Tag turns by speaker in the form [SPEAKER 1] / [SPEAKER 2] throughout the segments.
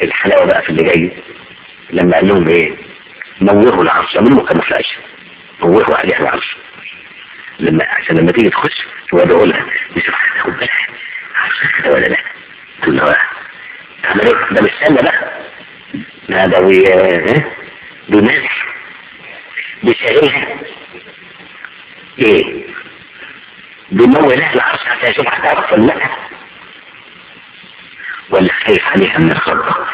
[SPEAKER 1] الحلاوة بقى في اللي جاي لما قال لهم ايه نوروا العرش عملوا كما فلاش نوروا عليها العرش لما عشان لما تيجي تخش وادعوا لها نشوف هتاخد بالها عرش كده ولا لا تقول له تعمل ايه ده مش سنة بقى لا ده بي ايه بيمازح بيشغلها ايه بيمول لها العرش حتى يشوف هتعرف ولا لا ولا خايف عليها من الخطة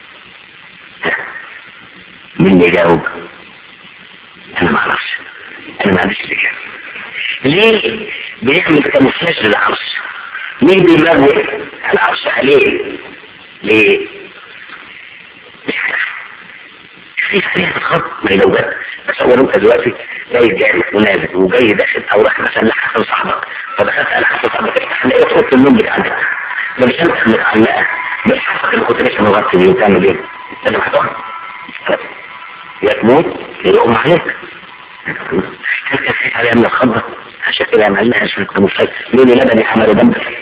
[SPEAKER 1] مين اللي يجاوب انا ما اعرفش انا ما عنديش الاجابه ليه بيعمل كمساج للعرش ليه بيمول العرش عليه ليه مش عارف خايف عليها الخط ما هي لو جت تصور انت دلوقتي جاي جاي ونازل وجاي داخل او راح مثلا لحسن صاحبك فدخلت على حسن صاحبك تفتح تلاقي اوضه النوم بتاعتك ده مش انت متعلقه بالحسن اللي كنت لسه مغطي بيه وتعمل ايه؟ انت محتار يا تموت يا يقوم عليك هل كان خايف عليها من الخضة عشان كده عمل لها عشان كنت مش خايف مين اللي لبني حمل دمك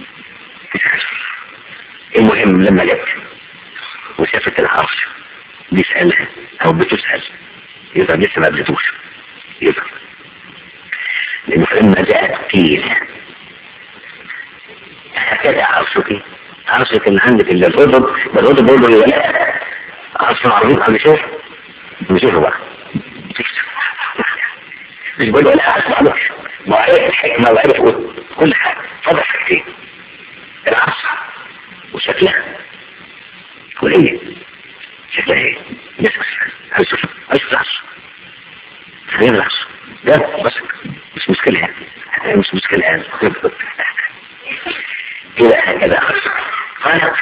[SPEAKER 1] المهم لما جت وشافت العرش بيسألها او بتسأل يظهر لسه ما قابلتوش يظهر لأنه فلما جاءت قيل هكذا عرشك عرشك اللي عندك اللي الرضب الرضب برضه يبقى لا عرش عظيم على شوف نشوفه بقى مش بقول ولا عرش عظيم ما عرف الحكمة وعرف كل حاجة فضل حاجتين العرش وشكلها وهي شكلها ايه يسمع عايز اشوف عايز العرش فين العرش ده بس مش مشكلة يعني مش مشكلة يعني كده هكذا قالت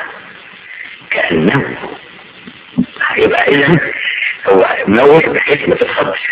[SPEAKER 1] كأنه يبقى إذا هو منور بحيث ما تتخبش